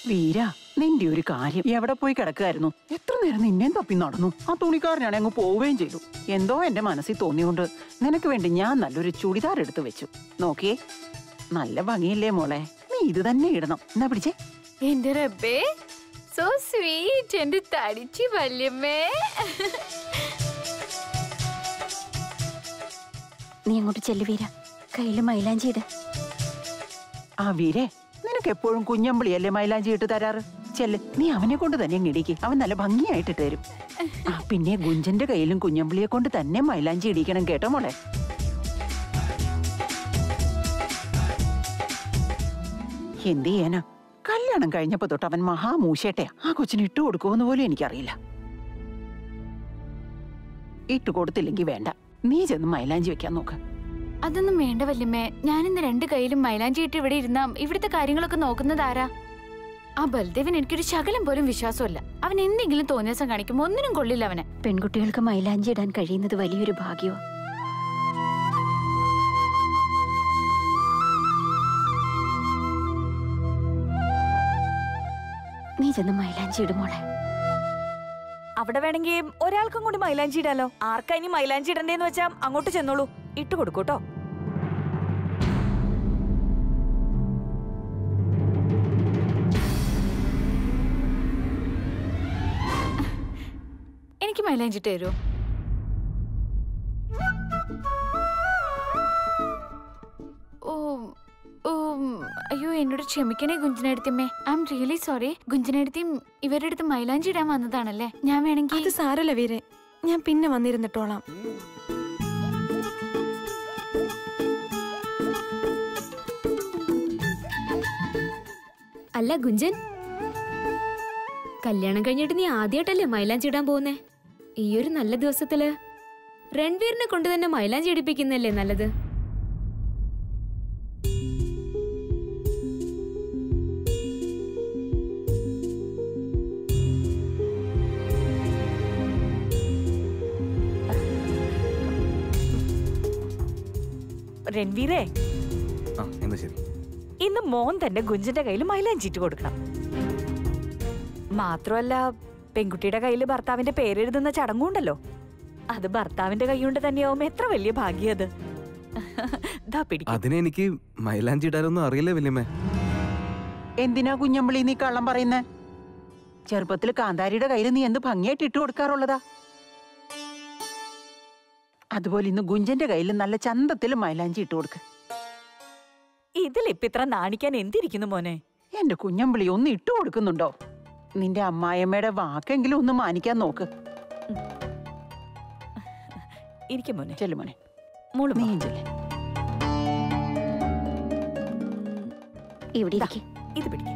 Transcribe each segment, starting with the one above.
വീര നിന്റെ ഒരു കാര്യം എവിടെ പോയി കിടക്കായിരുന്നു എത്ര നേരം നിന്നെയും തപ്പി നടന്നു ആ തുണിക്കാരനാണ് അങ്ങ് പോവുകയും ചെയ്തു എന്തോ എന്റെ മനസ്സിൽ തോന്നിയോണ്ട് നിനക്ക് വേണ്ടി ഞാൻ നല്ലൊരു ചുടിദാർ എടുത്തു വെച്ചു നോക്കിയേ നല്ല ഭംഗിയില്ലേ മോളെ നീ ഇത് തന്നെ ഇടണം എന്നാ പിടിച്ചേ എന്റെ റബ്ബേ സോ സ്വീറ്റ് എന്റെ തടിച്ചി വല്യമ്മേ നീ അങ്ങോട്ട് ചെല്ലു വീര കയ്യില് മൈലാഞ്ചി ഇട് ആ വീരേ നിനക്ക് എപ്പോഴും കുഞ്ഞമ്പിളിയല്ലേ മൈലാഞ്ചി ഇട്ട് തരാറ് ചെല്ല് നീ അവനെ കൊണ്ട് തന്നെ ഇടിക്ക് അവൻ നല്ല ഭംഗിയായിട്ട് ഇട്ട് തരും ആ പിന്നെ ഗുഞ്ചന്റെ കയ്യിലും കുഞ്ഞമ്പിളിയെ കൊണ്ട് തന്നെ മൈലാഞ്ചി ഇടിക്കണം കേട്ടോ മോളെ എന്ത് ചെയ്യാനാ കല്യാണം കഴിഞ്ഞപ്പോ തൊട്ട് അവൻ മഹാമൂശേട്ടയാ ആ കൊച്ചിന് ഇട്ടു കൊടുക്കുമെന്ന് പോലും എനിക്കറിയില്ല ഇട്ടു കൊടുത്തില്ലെങ്കിൽ വേണ്ട നീ ചെന്ന് മൈലാഞ്ചി വെക്കാൻ നോക്ക് അതൊന്നും വേണ്ട വല്യമ്മേ ഞാനിന്ന് രണ്ട് കയ്യിലും മൈലാഞ്ചി ഇട്ട് ഇവിടെ ഇരുന്ന ഇവിടുത്തെ കാര്യങ്ങളൊക്കെ നോക്കുന്നത് ആരാ ആ ബൽദേവൻ എനിക്കൊരു ശകലം പോലും വിശ്വാസമല്ല അവൻ എന്തെങ്കിലും തോന്നിയാസം കാണിക്കുമ്പോ ഒന്നിനും കൊള്ളില്ല അവനെ പെൺകുട്ടികൾക്ക് മൈലാഞ്ചി ഇടാൻ കഴിയുന്നത് വലിയൊരു ഭാഗ്യമാണ് നീ ചെന്ന് മൈലാഞ്ചി ഇടുമോളെ അവിടെ വേണമെങ്കിൽ ഒരാൾക്കും കൂടി മൈലാഞ്ചി ഇടാലോ ആർക്കാ ഇനി മൈലാഞ്ചി ഇടണ്ടേന്ന് വെച്ചാ അങ്ങോട്ട് ചെന്നോളൂ ഇട്ട് കൊടുക്കൂട്ടോ എനിക്ക് മൈലാഞ്ചി ഇട്ട് തരുമോ ഓ ഓ അയ്യോ എന്നോട് ക്ഷമിക്കണേ ഗുഞ്ചനടുത്തമ്മേ ഐ എം റിയലി സോറി ഗുഞ്ചനടുത്തിയും ഇവരുടെ അടുത്ത് മൈലാഞ്ചി ഇടാൻ വന്നതാണല്ലേ ഞാൻ വേണമെങ്കിൽ അത് സാരല്ല വീരെ ഞാൻ പിന്നെ വന്നിരുന്നിട്ടോളാം അല്ല ഗുഞ്ചൻ കല്യാണം കഴിഞ്ഞിട്ട് നീ ആദ്യമായിട്ടല്ലേ മൈലാഞ്ചി ഇടാൻ പോകുന്നേ ഈ ഒരു നല്ല ദിവസത്തില് രൺവീറിനെ കൊണ്ട് തന്നെ മൈലാഞ്ചി ഇടിപ്പിക്കുന്നല്ലേ നല്ലത് രൺവീരേ ആ എന്നാ ശരി ഇന്ന് മോൻ തന്നെ ഗുഞ്ചന്റെ കയ്യിൽ മൈലാഞ്ചിട്ട് കൊടുക്കണം മാത്രമല്ല പെൺകുട്ടിയുടെ കയ്യിൽ ഭർത്താവിന്റെ പേരെഴുതുന്ന ചടങ്ങുണ്ടല്ലോ അത് ഭർത്താവിന്റെ കൈകൊണ്ട് തന്നെയാവും എത്ര വലിയ ഭാഗ്യം അത് ദാ പിടിക്ക്. അതിനെ എനിക്ക് മൈലാഞ്ചി ഇടാനൊന്നും അറിയില്ല വല്യമ്മേ എന്തിനാ കുഞ്ഞമ്പിളി നീ കള്ളം പറയുന്നേ ചെറുപ്പത്തിൽ കാന്താരിയുടെ കയ്യിൽ നീ എന്ത് ഭംഗിയായിട്ട് ഇട്ട് കൊടുക്കാറുള്ളതാ അതുപോലെ ഇന്ന് ഗുഞ്ചന്റെ കയ്യിൽ നല്ല ചന്തത്തിൽ മൈലാഞ്ചി ഇട്ട് കൊടുക്ക് ഇതിലിപ്പ ഇത്ര നാണിക്കാൻ എന്തിരിക്കുന്നു മോനെ എന്റെ കുഞ്ഞമ്പിളി ഒന്ന് ഇട്ട് കൊടുക്കുന്നുണ്ടോ നിന്റെ അമ്മായിയമ്മയുടെ വാക്കെങ്കിലും ഒന്ന് മാനിക്കാൻ നോക്ക് ഇരിക്കും മോനെ ചെല്ലു മോനെ മോള് വാ. നീയും ചെല്ലേ ഇവിടെ ഇരിക്കെ ഇത് പിടിക്കും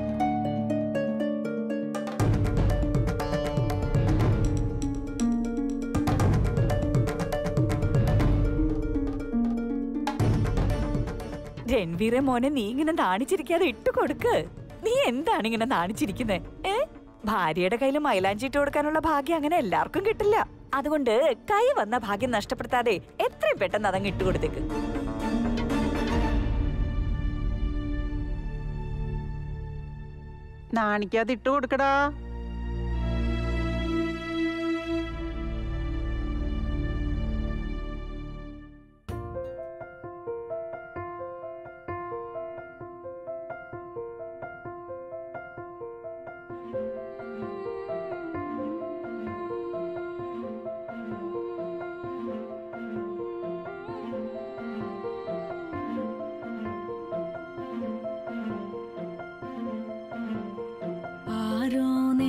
രൺവീറെ മോനെ നീ ഇങ്ങനെ നാണിച്ചിരിക്കാതെ ഇട്ട് കൊടുക്ക് നീ എന്താണ് ഇങ്ങനെ നാണിച്ചിരിക്കുന്നേ ഏ ഭാര്യയുടെ കയ്യിൽ മൈലാഞ്ചി ഇട്ട് കൊടുക്കാനുള്ള ഭാഗ്യം അങ്ങനെ എല്ലാവർക്കും കിട്ടില്ല അതുകൊണ്ട് കൈ വന്ന ഭാഗ്യം നഷ്ടപ്പെടുത്താതെ എത്രയും പെട്ടെന്ന് അതങ്ങ് ഇട്ട് കൊടുത്തേക്ക് നാണിക്കാതെ ഇട്ട് കൊടുക്കടാ ആരോ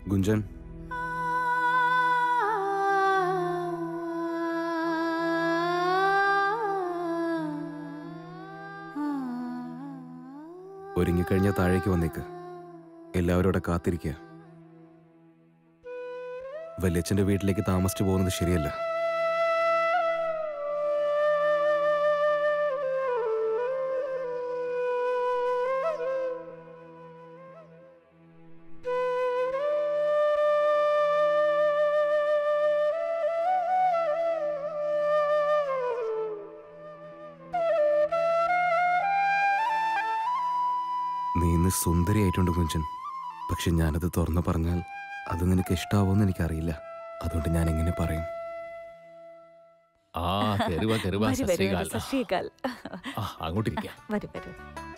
ഗുഞ്ചൻ ഒരുങ്ങിക്കഴിഞ്ഞ താഴേക്ക് വന്നേക്ക് എല്ലാവരും അവിടെ കാത്തിരിക്കുക വല്യച്ഛന്റെ വീട്ടിലേക്ക് താമസിച്ചു പോകുന്നത് ശരിയല്ല നീ ഇന്ന് സുന്ദരിയായിട്ടുണ്ട് കുഞ്ചൻ പക്ഷെ ഞാനത് തുറന്നു പറഞ്ഞാൽ അത് നിനക്ക് ഇഷ്ടാവോന്ന് എനിക്കറിയില്ല അതുകൊണ്ട് ഞാൻ എങ്ങനെ പറയും ആ കയറുക കയറുക വരൂ, വരൂ, വരൂ, സസ്യകാൽ സത് ശ്രീ അകാൽ. ആ അങ്ങോട്ടിരിക്കാം വരൂ വരൂ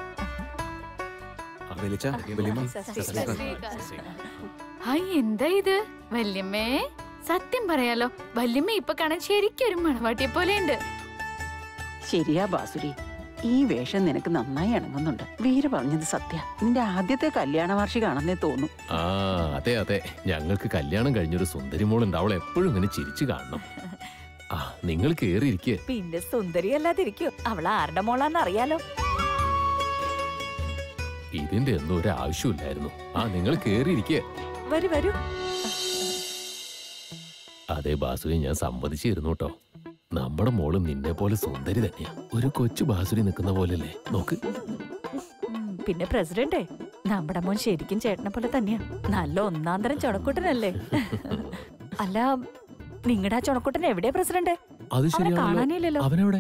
വലിച്ച വലിയമ്മ സത് ശ്രീ സസ്യകാൽ. അകാൽ. ഹായ് എന്താ ഇത് വല്യമ്മേ സത്യം പറയാലോ വല്യമ്മ ഇപ്പൊ കാണാൻ ശരിക്കും ഒരു മണവാട്ടിയെ പോലെ ഉണ്ട് ശരിയാ ബാസുരി ഈ വേഷം നിനക്ക് നന്നായി ഇണങ്ങുന്നുണ്ട് വീര പറഞ്ഞത് സത്യ നിന്റെ ആദ്യത്തെ കല്യാണ വാർഷികമാണെന്നേ തോന്നും ആ അതെ അതെ ഞങ്ങൾക്ക് കല്യാണം കഴിഞ്ഞൊരു സുന്ദരി മോളുണ്ട് അവൾ എപ്പോഴും ഇങ്ങനെ ചിരിച്ചു കാണണം ആ നിങ്ങൾ കേറിയിരിക്കെ പിന്നെ സുന്ദരി അല്ലാതിരിക്കോ അവൾ ആരുടെ മോളാന്ന് അറിയാലോ ഇതിന്റെ ഒന്നും ഒരു ആവശ്യമില്ലായിരുന്നു ആ നിങ്ങൾ കേറിയിരിക്കെ വരൂ വരൂ അതെ ബാസുരി ഞാൻ സമ്മതിച്ചിരുന്നു കേട്ടോ നമ്മുടെ മോള് നിന്നെ പോലെ സുന്ദരി തന്നെയാ ഒരു കൊച്ചു ബാസുരി നിൽക്കുന്ന പോലല്ലേ നോക്ക് ഉം, പിന്നെ പ്രസിഡന്റേ നമ്മുടെ മോൻ ശരിക്കും ചേട്ടനെ പോലെ തന്നെയാ നല്ല ഒന്നാം തരം ചുണക്കുട്ടനല്ലേ അല്ല നിങ്ങളുടെ ആ ചുണക്കുട്ടൻ എവിടെയാ പ്രസിഡന്റ് അത് അവനെ ശരിയാണല്ലോ കാണാനില്ലല്ലോ അവനെവിടെ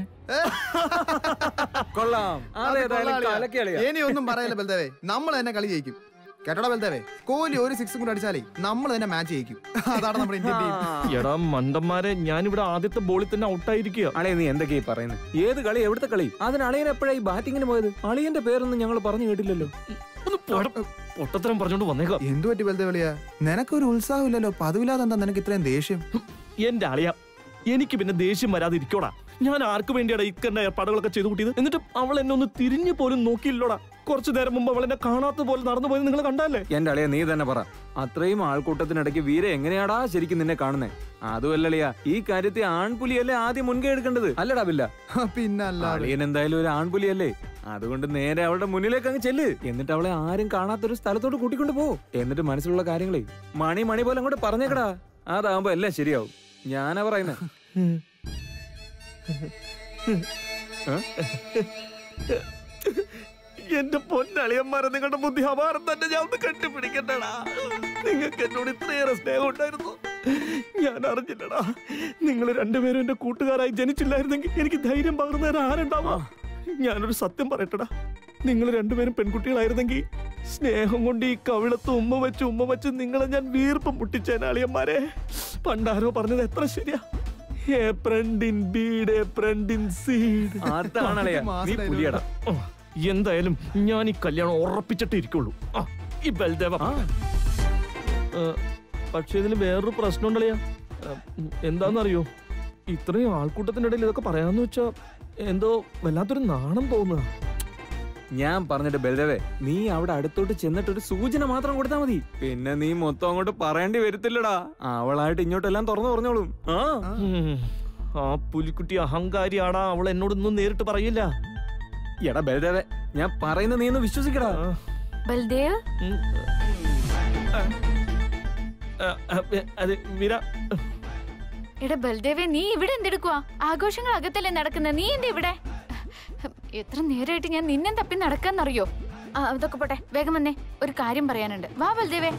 കൊള്ളാം അത് അതേതായാലും കൊള്ളാളിയാ. കാലക്കേളിയാ. ഇനി ഒന്നും പറയല്ല ബൽദേവേ നമ്മൾ തന്നെ കളി ജയിക്കും കേട്ടോടാ ബൽദേവേ കോഹ്ലി ഒരു സിക്സും കൂടെ അടിച്ചാലേ നമ്മൾ തന്നെ മാച്ച് ജയിക്കും അതാണ് നമ്മുടെ ഇന്ത്യൻ ടീം എടാ മണ്ടന്മാരെ ഞാനിവിടെ ആദ്യത്തെ ബോളിൽ തന്നെ ഔട്ടായിരിക്കുക അളയ നീ എന്തൊക്കെയാ ഈ പറയുന്നത് ഏത് കളി എവിടുത്തെ കളി അതിന് അളിയൻ എപ്പോഴായി ബാറ്റിങ്ങിന് പോയത് അളിയന്റെ പേരൊന്നും ഞങ്ങൾ പറഞ്ഞു കേട്ടില്ലല്ലോ ഒന്ന് പോടാ. പൊട്ടത്തരം പറഞ്ഞോണ്ട് വന്നേക്കാം എന്തു പറ്റി ബൽദേവളിയാ നിനക്കൊരു ഉത്സാഹമില്ലല്ലോ പതിവില്ലാതെ എന്താ നിനക്ക് ഇത്രയും ദേഷ്യം എന്റെ അളിയ എനിക്ക് പിന്നെ ദേഷ്യം വരാതെ ഇരിക്കോടാ ഞാൻ ആർക്ക് വേണ്ടിയാണ് ഇക്കന്റെ ഏർപ്പാടുകളൊക്കെ ചെയ്തു കൂട്ടിയത് എന്നിട്ട് അവൾ എന്നെ ഒന്ന് തിരിഞ്ഞു പോലും നോക്കിയില്ലോടാ കുറച്ചു നേരം മുമ്പ് അവൾ എന്നെ കാണാത്ത പോലെ നടന്നു പോയത് നിങ്ങൾ കണ്ടല്ലേ എന്റെ അളിയ നീ തന്നെ പറ അത്രയും ആൾക്കൂട്ടത്തിനിടയ്ക്ക് വീര എങ്ങനെയാടാ ശരിക്കും നിന്നെ കാണുന്നേ അതുമല്ലളിയാ ഈ കാര്യത്തിൽ ആൺപുലിയല്ലേ ആദ്യം മുൻകൈ എടുക്കേണ്ടത് അല്ലടാ ബില്ല പിന്നല്ല അളിയൻ എന്തായാലും ഒരു ആൺപുലിയല്ലേ അതുകൊണ്ട് നേരെ അവളുടെ മുന്നിലേക്ക് അങ്ങ് ചെല്ല് എന്നിട്ട് അവളെ ആരും കാണാത്തൊരു സ്ഥലത്തോട്ട് കൂട്ടിക്കൊണ്ട് പോ എന്നിട്ട് മനസ്സിലുള്ള കാര്യങ്ങളെ മണി മണി പോലെ അങ്ങോട്ട് പറഞ്ഞേക്കടാ അതാവുമ്പോ എല്ലാം ശരിയാവും ഞാനാ പറയുന്നത് എന്റെ പൊന്നളിയന്മാരെ നിങ്ങളുടെ ബുദ്ധി അപാരം തന്നെ ഞാൻ ഒന്ന് കെട്ടിപ്പിടിക്കണ്ടടാ നിങ്ങൾക്ക് എന്നോട് ഇത്രയേറെ സ്നേഹം ഉണ്ടായിരുന്നു ഞാൻ അറിഞ്ഞില്ലടാ നിങ്ങൾ രണ്ടുപേരും എന്റെ കൂട്ടുകാരായി ജനിച്ചില്ലായിരുന്നെങ്കിൽ എനിക്ക് ധൈര്യം പകർന്നു തരാൻ ആരുണ്ടാവാ ഞാനൊരു സത്യം പറയട്ടടാ നിങ്ങൾ രണ്ടുപേരും പെൺകുട്ടികളായിരുന്നെങ്കിൽ സ്നേഹം കൊണ്ട് ഈ കവിളത്ത് ഉമ്മ വെച്ച് ഉമ്മ വെച്ച് നിങ്ങളെ ഞാൻ വീർപ്പം മുട്ടിച്ചേന അളിയന്മാരെ പണ്ടാരോ പറഞ്ഞത് എത്ര ശരിയാ a friend in bead a friend in seed അതാണ് അളിയാ നീ പുലിയടാ ഓ, എന്തായാലും ഞാൻ ഈ കല്യാണം ഉറപ്പിച്ചിട്ടേ ഇരിക്കുള്ളൂ ആ, ഈ ബൽദേവ ഏ, പക്ഷേ ഇതിൽ വേറൊരു പ്രശ്നമുണ്ടല്ലയാ എന്താണെന്നറിയോ ഇത്രയും ആൾക്കൂട്ടത്തിന്റെ ഇടയിൽ ഇതൊക്കെ പറയാന്ന് വെച്ചാ എന്തോ വല്ലാത്തൊരു നാണം തോന്നുക ഞാൻ പറഞ്ഞിട്ട് ബലദേവേ നീ അവിടെ അടുത്തോട്ട് ചെന്നിട്ട് ഒരു സൂചന മാത്രം കൊടുത്താൽ മതി പിന്നെ നീ മൊത്തം അങ്ങോട്ട് പറയേണ്ടി വരത്തില്ലടാ അവളായിട്ട് ഇങ്ങോട്ടെല്ലാം തുറന്നു പറഞ്ഞോളും ആ ഉം. ആ പുലിക്കുട്ടി അഹങ്കാരിയാടാ അവൾ എന്നോടൊന്നും നേരിട്ട് പറയില്ല എടാ ബലദേവേ ഞാൻ പറയുന്നത് നീ ഒന്ന് വിശ്വസിക്കടാ ആ, ബൽദേവ് ഉം. ആ, ആ, ആ, അത് വീര എടാ ബൽദേവെ നീ ഇവിടെ എന്തെടുക്കുവാ ആഘോഷങ്ങൾ അകത്തല്ലേ നടക്കുന്നത് നീ എന്താ ഇവിടെ എത്ര നേരമായിട്ട് ഞാൻ നിന്നെ തപ്പി നടക്കാന്നറിയോ ആ, അതൊക്കെ പോട്ടെ വേഗം വന്നേ ഒരു കാര്യം പറയാനുണ്ട് വാ ബൽദേവേ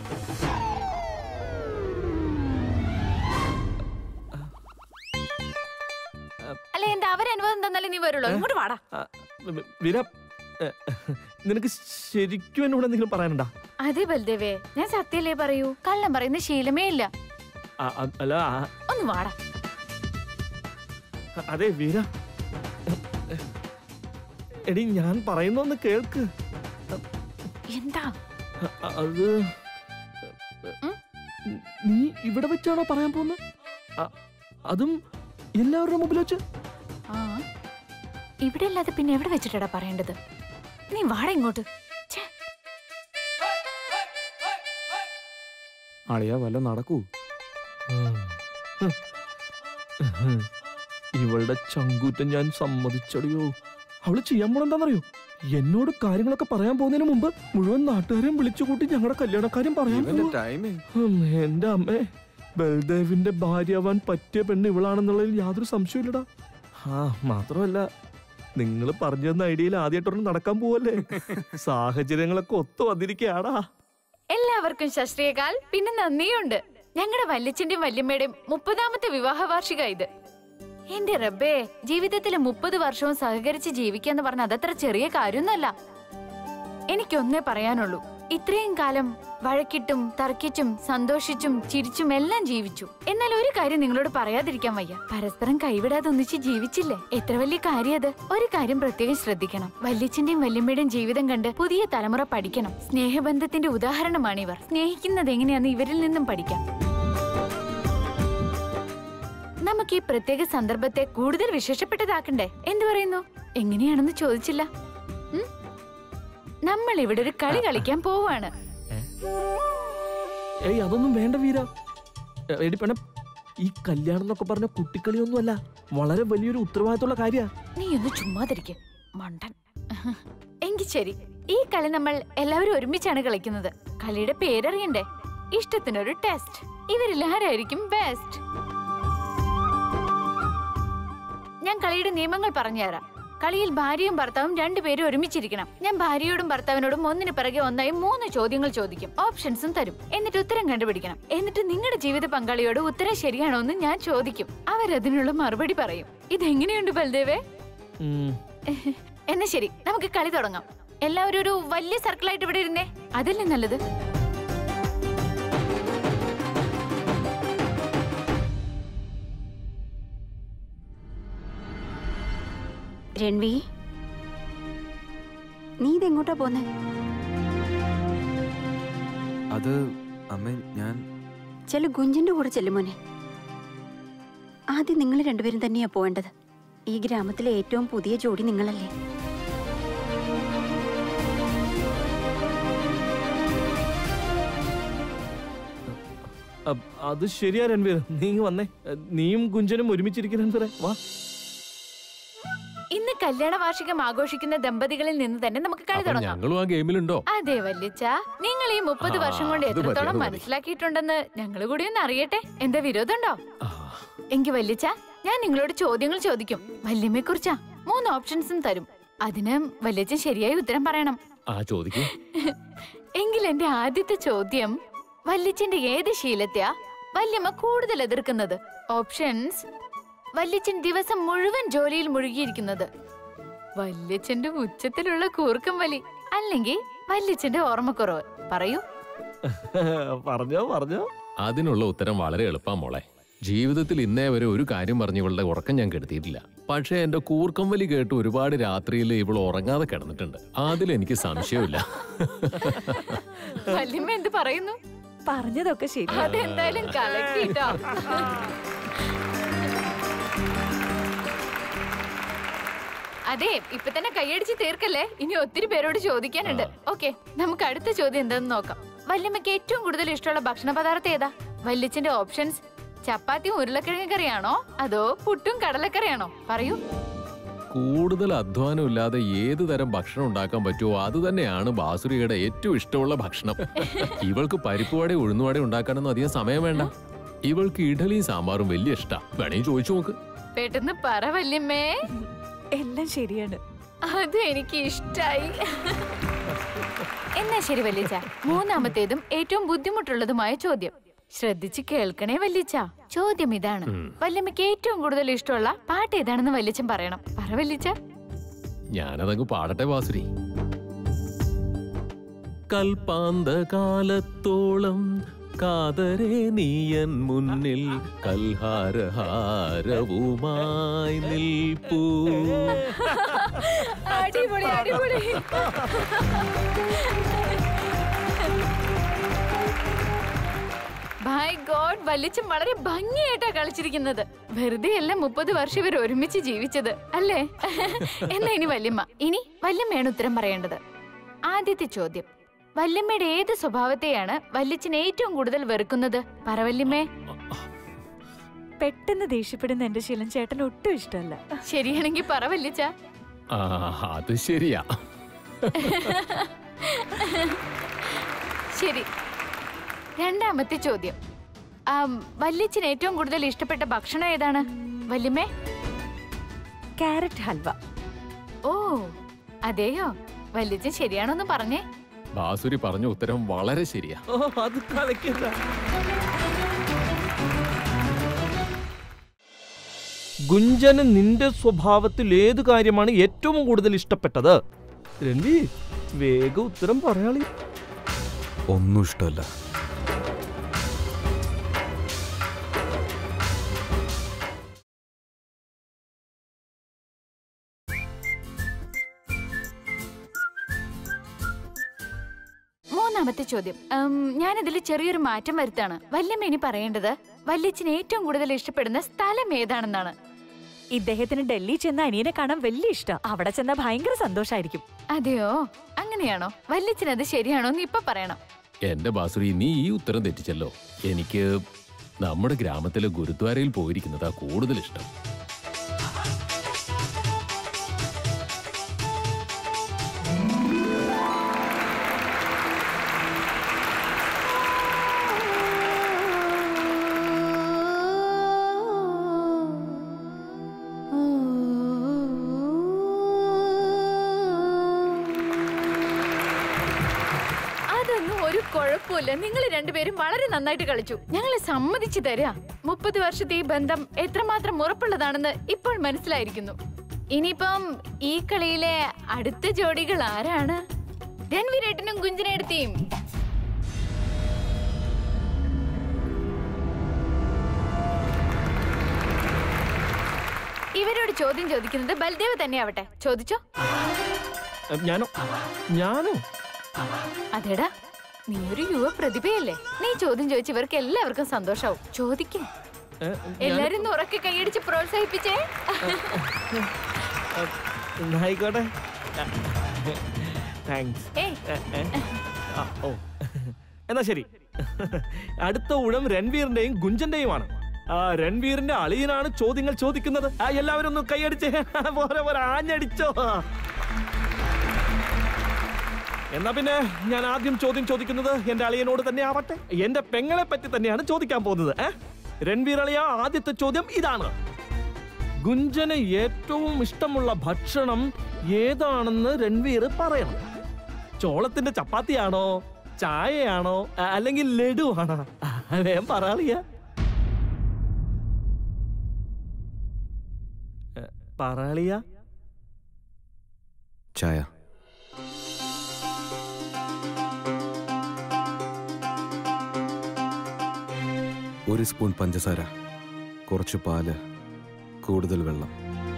അല്ല എന്താ അവരനുഭവം തന്നാലേ നീ വരുള്ളൂ ഇങ്ങോട്ട് വാടാ ആ, വി- വീര ഏ, നിനക്ക് ശരിക്കും എന്നോട് എന്തെങ്കിലും പറയാനുണ്ടാ അതെ ബൽദേവേ ഞാൻ സത്യല്ലേ പറയൂ കള്ളം പറയുന്ന ശീലമേ ഇല്ല ആ, ആ, അല്ല ആ, ഒന്ന് വാടാ അതെ വീര എടി ഞാൻ പറയുന്നൊന്ന് കേൾക്ക് എന്താ അ- അത് ഉം? നീ ഇവിടെ വെച്ചാണോ പറയാൻ പോകുന്നത് അ- അതും എല്ലാവരുടെ മുമ്പിൽ വെച്ച് ആ ഇവിടെ അല്ലാതെ പിന്നെ എവിടെ വെച്ചിട്ടാ പറയേണ്ടത് നീ വാട ഇങ്ങോട്ട് ഛേ. അളിയ വല്ല നടക്കൂ ഇവളുടെ ചങ്കൂറ്റം ഞാൻ സമ്മതിച്ചടിയോ അവള് ചെയ്യാൻ പോണെന്താന്നറിയോ എന്നോട് കാര്യങ്ങളൊക്കെ പറയാൻ പോകുന്നതിന് മുമ്പ് മുഴുവൻ നാട്ടുകാരെയും വിളിച്ചു കൂട്ടി ഞങ്ങളുടെ കല്യാണക്കാര്യം പറയാൻ പോവാ. ഉം, എന്റെ അമ്മേ ബൽദേവിന്റെ ഭാര്യയാവാൻ പറ്റിയ പെണ്ണ് ഇവളാണെന്നുള്ളതിൽ യാതൊരു സംശയമില്ലടാ ആ മാത്രമല്ല നിങ്ങൾ പറഞ്ഞു തന്ന ഐഡിയയിൽ ആദ്യമായിട്ടൊരെണ്ണം നടക്കാൻ പോവല്ലേ സാഹചര്യങ്ങളൊക്കെ ഒത്തു വന്നിരിക്കുകയാടാ എല്ലാവർക്കും ശാസ്ത്രീയകാൽ പിന്നെ നന്ദിയുണ്ട് ഞങ്ങളുടെ വല്യച്ഛന്റെയും വല്യമ്മയുടെയും മുപ്പതാമത്തെ വിവാഹ വാർഷിക ഇത് എന്റെ റബ്ബേ ജീവിതത്തിൽ മുപ്പത് വർഷവും സഹകരിച്ച് ജീവിക്കാന്ന് പറഞ്ഞ അതത്ര ചെറിയ കാര്യമൊന്നുമല്ല എനിക്കൊന്നേ പറയാനുള്ളൂ ഇത്രയും കാലം വഴക്കിട്ടും തർക്കിച്ചും സന്തോഷിച്ചും ചിരിച്ചും എല്ലാം ജീവിച്ചു എന്നാൽ ഒരു കാര്യം നിങ്ങളോട് പറയാതിരിക്കാൻ വയ്യ പരസ്പരം കൈവിടാതെ ഒന്നിച്ച് ജീവിച്ചില്ലേ എത്ര വലിയ കാര്യം അത് ഒരു കാര്യം പ്രത്യേകം ശ്രദ്ധിക്കണം വല്യച്ഛന്റെയും വല്യമ്മയുടെയും ജീവിതം കണ്ട് പുതിയ തലമുറ പഠിക്കണം സ്നേഹബന്ധത്തിന്റെ ഉദാഹരണമാണിവർ സ്നേഹിക്കുന്നത് എങ്ങനെയാന്ന് ഇവരിൽ നിന്നും പഠിക്കാം നമുക്ക് ഈ പ്രത്യേക സന്ദർഭത്തെ കൂടുതൽ വിശേഷപ്പെട്ടതാക്കണ്ടേ എന്തു പറയുന്നു എങ്ങനെയാണെന്ന് ചോദിച്ചില്ല ഉം? നമ്മൾ ഇവിടെ ഒരു കളി കളിക്കാൻ പോവാണ് ഏയ് അതൊന്നും വേണ്ട വീര എ, എടി പെണ്ണ ഈ കല്യാണം എന്നൊക്കെ പറഞ്ഞ കുട്ടിക്കളിയൊന്നുമല്ല വളരെ വലിയൊരു ഉത്തരവാദിത്തമുള്ള കാര്യ നീ ഒന്ന് ചുമ്മാതിരിക്കെ മണ്ടൻ എങ്കി ശരി ഈ കളി നമ്മൾ എല്ലാവരും ഒരുമിച്ചാണ് കളിക്കുന്നത് കളിയുടെ പേരറിയണ്ടേ ഇഷ്ടത്തിനൊരു ടെസ്റ്റ് ഇവരിൽ ആരായിരിക്കും ബെസ്റ്റ് ഞാൻ കളിയുടെ നിയമങ്ങൾ പറഞ്ഞുതരാം കളിയിൽ ഭാര്യയും ഭർത്താവും രണ്ടുപേരും ഒരുമിച്ചിരിക്കണം ഞാൻ ഭാര്യയോടും ഭർത്താവിനോടും ഒന്നിന് പിറകെ ഒന്നായി മൂന്ന് ചോദ്യങ്ങൾ ചോദിക്കും ഓപ്ഷൻസും തരും എന്നിട്ട് ഉത്തരം കണ്ടുപിടിക്കണം എന്നിട്ട് നിങ്ങളുടെ ജീവിത പങ്കാളിയോട് ഉത്തരം ശരിയാണോ എന്ന് ഞാൻ ചോദിക്കും അവരതിനുള്ള മറുപടി പറയും ഇതെങ്ങനെയുണ്ട് ബൽദേവേ എന്നാ ശരി നമുക്ക് കളി തുടങ്ങാം എല്ലാവരും ഒരു വലിയ സർക്കിളായിട്ട് ഇവിടെ ഇരുന്നേ അതല്ലേ നല്ലത് രൺവി നീ ഇതെങ്ങോട്ടാ പോന്നെ അത് അമ്മ ഞാൻ ചില ഗുഞ്ചിന്റെ കൂടെ ചെല്ലുമോനെ ആദ്യം നിങ്ങൾ രണ്ടുപേരും തന്നെയാ പോവേണ്ടത് ഈ ഗ്രാമത്തിലെ ഏറ്റവും പുതിയ ജോഡി നിങ്ങളല്ലേ അ- അത് ശരിയാ രൺവീർ നീ ഇങ്ങ് വന്നേ എ, നീയും കുഞ്ചനും ഒരുമിച്ചിരിക്കുന്ന രൺവീറെ വാ ഇന്ന് കല്യാണ വാർഷികം ആഘോഷിക്കുന്ന ദമ്പതികളിൽ നിന്ന് തന്നെ നമുക്ക് കളി അപ്പൊ തുടങ്ങാം ഞങ്ങളും ആ ഗെയിമിലുണ്ടോ അതെ വല്ലിച്ച നിങ്ങൾ ഈ മുപ്പത് ആ, വർഷം കൊണ്ട് അത് മതി, എത്രത്തോളം അത് മതി. മനസ്സിലാക്കിയിട്ടുണ്ടെന്ന് ഞങ്ങൾ കൂടി ഒന്ന് അറിയട്ടെ എന്താ വിരോധമുണ്ടോ എങ്കി വല്ലിച്ച ഞാൻ നിങ്ങളോട് ചോദ്യങ്ങൾ ചോദിക്കും വല്യമ്മയെ കുറിച്ചാ മൂന്ന് ഓപ്ഷൻസും തരും അതിന് വല്യച്ഛൻ ശരിയായ ഉത്തരം പറയണം ആ ചോദിക്കൂ എങ്കിൽ എന്റെ ആദ്യത്തെ ചോദ്യം വല്യച്ഛന്റെ ഏത് ശീലത്തെയാ വല്യമ്മ കൂടുതൽ എതിർക്കുന്നത് ഓപ്ഷൻസ് വല്യച്ഛൻ ദിവസം മുഴുവൻ ജോലിയിൽ മുഴുകിയിരിക്കുന്നത് വല്യച്ഛന്റെ ഉച്ചത്തിലുള്ള കൂർക്കം വലി അല്ലെങ്കിൽ വല്യച്ഛന്റെ ഓർമ്മക്കുറവ് പറയൂ പറഞ്ഞോ പറഞ്ഞോ അതിനുള്ള ഉത്തരം വളരെ എളുപ്പാ മോളെ ജീവിതത്തിൽ ഇന്നേ വരെ ഒരു കാര്യം പറഞ്ഞ് ഇവളുടെ ഉറക്കം ഞാൻ കെടുത്തിയിട്ടില്ല പക്ഷേ എന്റെ കൂർക്കം വലി കേട്ട് ഒരുപാട് രാത്രിയിൽ ഇവൾ ഉറങ്ങാതെ കിടന്നിട്ടുണ്ട് അതിലെനിക്ക് സംശയമില്ല വല്യമ്മ എന്ത് പറയുന്നു പറഞ്ഞതൊക്കെ ശരി അതെന്തായാലും കലക്കിട്ടോ അതെ ഇപ്പൊ തന്നെ കൈയടിച്ച് തീർക്കല്ലേ ഇനി ഒത്തിരി പേരോട് ചോദിക്കാനുണ്ട് ഓക്കെ നമുക്ക് അടുത്ത ചോദ്യം എന്താന്ന് നോക്കാം വല്യമ്മയ്ക്ക് ഏറ്റവും കൂടുതൽ ഇഷ്ടമുള്ള ഭക്ഷണ പദാർത്ഥം ഏതാ വല്യച്ഛന്റെ ഓപ്ഷൻസ് ചപ്പാത്തിയും ഉരുളക്കിഴങ്ങ് കറിയാണോ അതോ പുട്ടും കടലക്കറിയാണോ പറയൂ കൂടുതൽ അധ്വാനം ഇല്ലാതെ ഏത് തരം ഭക്ഷണം ഉണ്ടാക്കാൻ പറ്റുമോ അത് തന്നെയാണ് ബാസുരിയുടെ ഏറ്റവും ഇഷ്ടമുള്ള ഭക്ഷണം ഇവൾക്ക് പരിപ്പുവട ഉഴുന്നുവട ഉണ്ടാക്കാനൊന്നും അധികം സമയം വേണ്ട ഇവൾക്ക് ഇഡലിയും സാമ്പാറും വലിയ ഇഷ്ടാ വേണമെങ്കിൽ ചോദിച്ചു നോക്ക് പെട്ടെന്ന് പറ വല്യമ്മേ എല്ലാം ശരിയാണ് അത് എനിക്ക് ഇഷ്ടായി എന്നാ ശരി വല്യച്ച മൂന്നാമത്തേതും ഏറ്റവും ബുദ്ധിമുട്ടുള്ളതുമായ ചോദ്യം ശ്രദ്ധിച്ച് കേൾക്കണേ വല്യച്ച ചോദ്യം ഇതാണ് വല്യമ്മയ്ക്ക് ഏറ്റവും കൂടുതൽ ഇഷ്ടമുള്ള പാട്ട് ഏതാണെന്ന് വല്യച്ചൻ പറയണം പറ വല്യച്ച ഞാനതങ്ങ് പാടട്ടെ ബാസുരി കൽപ്പാന്ത കാലത്തോളം കാതരെ നീയൻ മുന്നിൽ കൽഹാരഹാരവുമായി നിൽപ്പൂ അടിപൊളി അടിപൊളി ബൈ ഗോഡ് വല്യച്ചൻ വളരെ ഭംഗിയായിട്ടാ കളിച്ചിരിക്കുന്നത് വെറുതെ അല്ല മുപ്പത് വർഷം ഇവർ ഒരുമിച്ച് ജീവിച്ചത് അല്ലേ എന്നാ ഇനി വല്യമ്മ ഇനി വല്യമ്മയാണ് ഉത്തരം പറയേണ്ടത് ആദ്യത്തെ ചോദ്യം വല്യമ്മയുടെ ഏത് സ്വഭാവത്തെയാണ് വല്യച്ഛൻ ഏറ്റവും കൂടുതൽ വെറുക്കുന്നത് പറ വല്യമ്മേ പെട്ടെന്ന് ദേഷ്യപ്പെടുന്ന എന്റെ ശീലം ചേട്ടന് ഒട്ടും ഇഷ്ടമല്ല ശരിയാണെങ്കിൽ പറ വല്യച്ഛ ആ അത് ശരിയാ ശരി രണ്ടാമത്തെ ചോദ്യം ആം, വല്യച്ഛന് ഏറ്റവും കൂടുതൽ ഇഷ്ടപ്പെട്ട ഭക്ഷണം ഏതാണ് വല്യമ്മേ ക്യാരറ്റ് ഹൽവ ഓ അതെയോ വല്യച്ഛൻ ശരിയാണോന്ന് പറഞ്ഞേ ബാസുരി പറഞ്ഞ ഉത്തരം വളരെ ശരിയാ ഓ അത് കളിക്കണ്ട ഗുഞ്ചന് നിന്റെ സ്വഭാവത്തിൽ ഏത് കാര്യമാണ് ഏറ്റവും കൂടുതൽ ഇഷ്ടപ്പെട്ടത് രൺവി വേഗം ഉത്തരം പറയാളി ഒന്നും ഇഷ്ടമല്ല മൂന്നാമത്തെ ചോദ്യം ഉം, ഞാനിതിൽ ചെറിയൊരു മാറ്റം വരുത്താണ് വല്യമ്മ ഇനി പറയേണ്ടത് വല്യച്ഛന് ഏറ്റവും കൂടുതൽ ഇഷ്ടപ്പെടുന്ന സ്ഥലം ഏതാണെന്നാണ് ഇദ്ദേഹത്തിന് ഡൽഹി ചെന്ന അനിയനെ കാണാൻ വലിയ ഇഷ്ടം അവിടെ ചെന്ന ഭയങ്കര സന്തോഷായിരിക്കും അതെയോ അങ്ങനെയാണോ വല്യച്ഛൻ അത് ശരിയാണോ എന്ന് ഇപ്പൊ പറയണം എന്റെ ബാസുരി നീ ഈ ഉത്തരം തെറ്റിച്ചല്ലോ എനിക്ക് നമ്മുടെ ഗ്രാമത്തിലെ ഗുരുദ്വാരയിൽ പോയിരിക്കുന്നതാ കൂടുതൽ ഇഷ്ടം അതൊന്നും ഒരു കുഴപ്പമില്ല നിങ്ങൾ രണ്ടുപേരും വളരെ നന്നായിട്ട് കളിച്ചു ഞങ്ങൾ സമ്മതിച്ചു തരാ മുപ്പത് വർഷത്തെ ഈ ബന്ധം എത്രമാത്രം ഉറപ്പുള്ളതാണെന്ന് ഇപ്പോൾ മനസ്സിലായിരിക്കുന്നു ഇനിയിപ്പം ഈ കളിയിലെ അടുത്ത ജോഡികൾ ആരാണ് രൺവീരേട്ടനും കുഞ്ചിനെടുത്തിയും ഇവരോട് ചോദ്യം ചോദിക്കുന്നത് ബൽദേവ് തന്നെ ആവട്ടെ ചോദിച്ചോ ഞാനോ ഞാനോ അതെടാ നീ ഒരു യുവ പ്രതിഭയല്ലേ നീ ചോദ്യം ചോദിച്ച് ഇവർക്ക് എല്ലാവർക്കും സന്തോഷാവും ചോദിക്കും ഏ, ഞാൻ- എല്ലാരും ഒന്ന് ഉറക്കെ കൈയടിച്ച് പ്രോത്സാഹിപ്പിച്ചേ എന്നാ ആയിക്കോട്ടെ താങ്ക്സ് ഏയ് ഓ എന്നാ ശരി അടുത്ത ഊഴം രൺവീറിന്റെയും ഗുഞ്ചന്റെയുമാണ് ആ രൺവീറിന്റെ അളിയനാണ് ചോദ്യങ്ങൾ ചോദിക്കുന്നത് ആ എല്ലാവരും ഒന്ന് കൈയടിച്ചേ പോരെ പോരെ ആഞ്ഞടിച്ചോ എന്നാ പിന്നെ ഞാൻ ആദ്യം ചോദ്യം ചോദിക്കുന്നത് എന്റെ അളിയനോട് തന്നെ ആവട്ടെ എന്റെ പെങ്ങളെ പറ്റി തന്നെയാണ് ചോദിക്കാൻ പോകുന്നത് ഏ രൺവീർ അളിയ ആദ്യത്തെ ചോദ്യം ഇതാണ് ഗുഞ്ചന് ഏറ്റവും ഇഷ്ടമുള്ള ഭക്ഷണം ഏതാണെന്ന് രൺവീർ പറയണം ചോളത്തിന്റെ ചപ്പാത്തിയാണോ ചായയാണോ അ- അല്ലെങ്കിൽ ലഡു ആണോ വേഗം പറയാളിയ പറയാളിയ ചായ ഒരു സ്പൂൺ പഞ്ചസാര കുറച്ച് പാല് കൂടുതൽ വെള്ളം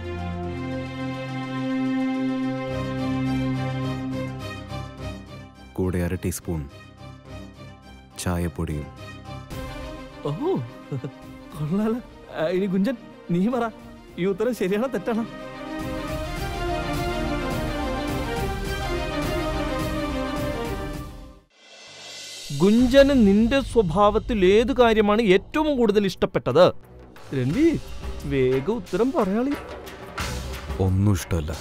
കൂടെ അര ടീസ്പൂൺ ചായപ്പൊടിയും ഓ കൊള്ളാല ആ, ഇനി ഗുഞ്ചൻ നീ പറ ഈ ഉത്തരം ശരിയാണോ തെറ്റാണോ ഗുഞ്ചന് നിന്റെ സ്വഭാവത്തിൽ ഏത് കാര്യമാണ് ഏറ്റവും കൂടുതൽ ഇഷ്ടപ്പെട്ടത് രൺവി വേഗം ഉത്തരം പറയാളി ഒന്നും ഇഷ്ടമല്ല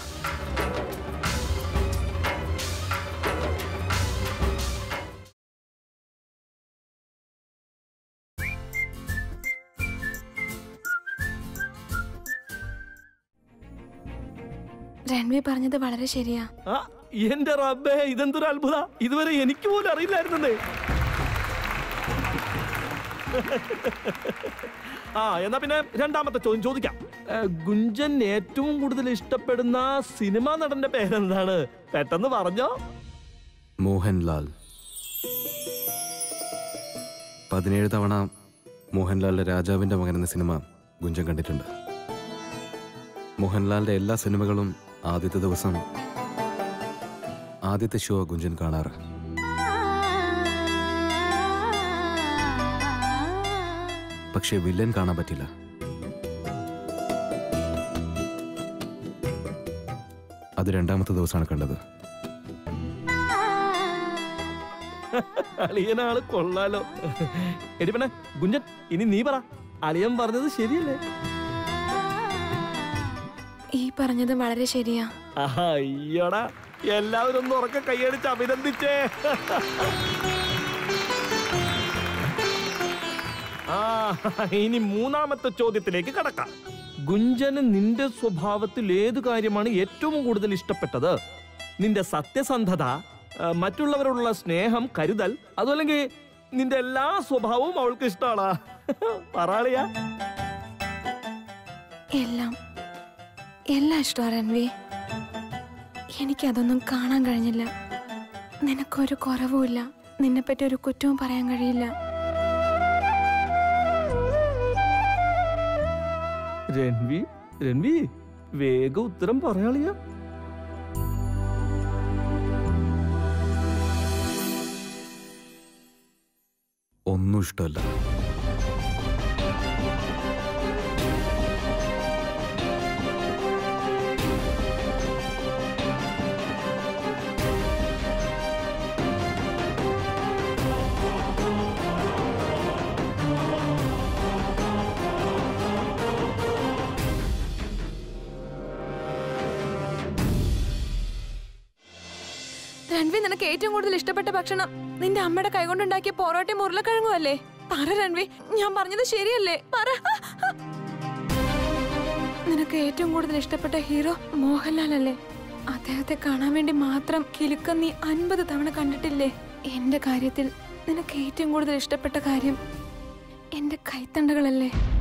രൺവി പറഞ്ഞത് വളരെ ശരിയാ ആ, എന്റെ റബ്ബേ ഇതെന്തൊരു അത്ഭുത ഇതുവരെ എനിക്ക് പോലും അറിയില്ലായിരുന്നേ ആ എന്നാ പിന്നെ രണ്ടാമത്തെ ചോദ്യം ചോദിക്കാം ഏ, ഗുഞ്ചൻ ഏറ്റവും കൂടുതൽ ഇഷ്ടപ്പെടുന്ന സിനിമാ നടന്റെ പേരെന്താണ് പെട്ടെന്ന് പറഞ്ഞോ മോഹൻലാൽ പതിനേഴ് തവണ മോഹൻലാലിന്റെ രാജാവിന്റെ മകൻ എന്ന സിനിമ ഗുഞ്ചൻ കണ്ടിട്ടുണ്ട് മോഹൻലാലിന്റെ എല്ലാ സിനിമകളും ആദ്യത്തെ ദിവസം ആദ്യത്തെ ഷോ ഗുഞ്ചൻ കാണാറ് പക്ഷേ വില്ലൻ കാണാൻ പറ്റില്ല അത് രണ്ടാമത്തെ ദിവസമാണ് കണ്ടത് അളിയനാള് കൊള്ളാലോ എടി പെണ്ണെ ഗുഞ്ചൻ ഇനി നീ പറ അളിയൻ പറഞ്ഞത് ശരിയല്ലേ ഈ പറഞ്ഞത് വളരെ ശരിയാ അയ്യടാ എല്ലാവരും ഒന്ന് ഉറക്ക കൈയടിച്ച് അഭിനന്ദിച്ചേ ആ ഇനി മൂന്നാമത്തെ ചോദ്യത്തിലേക്ക് കടക്കാം ഗുഞ്ചന് നിന്റെ സ്വഭാവത്തിൽ ഏത് കാര്യമാണ് ഏറ്റവും കൂടുതൽ ഇഷ്ടപ്പെട്ടത് നിന്റെ സത്യസന്ധത ആ, മറ്റുള്ളവരോടുള്ള സ്നേഹം കരുതൽ അതുമല്ലെങ്കിൽ നിന്റെ എല്ലാ സ്വഭാവവും അവൾക്ക് ഇഷ്ടമാണാ പറയാളിയാ എല്ലാം എല്ലാം ഇഷ്ടമാണ് രൺവി എനിക്കതൊന്നും കാണാൻ കഴിഞ്ഞില്ല നിനക്കൊരു കുറവുമില്ല നിന്നെപ്പറ്റി ഒരു കുറ്റവും പറയാൻ കഴിയില്ല രൺവി രൺവി വേഗം ഉത്തരം പറയാളിയാ ഒന്നും ഇഷ്ടമല്ല രൺവി നിനക്ക് ഏറ്റവും കൂടുതൽ ഇഷ്ടപ്പെട്ട ഭക്ഷണം നിന്റെ അമ്മയുടെ കൈകൊണ്ടുണ്ടാക്കിയ പൊറോട്ടയും ഉരുളക്കിഴങ്ങും അല്ലേ പറ രൺവി ഞാൻ പറഞ്ഞത് ശരിയല്ലേ പറ നിനക്ക് ഏറ്റവും കൂടുതൽ ഇഷ്ടപ്പെട്ട ഹീറോ മോഹൻലാൽ അല്ലേ അദ്ദേഹത്തെ കാണാൻ വേണ്ടി മാത്രം കിലുക്കം നീ അൻപത് തവണ കണ്ടിട്ടില്ലേ എന്റെ കാര്യത്തിൽ നിനക്ക് ഏറ്റവും കൂടുതൽ ഇഷ്ടപ്പെട്ട കാര്യം എന്റെ കൈത്തണ്ടകളല്ലേ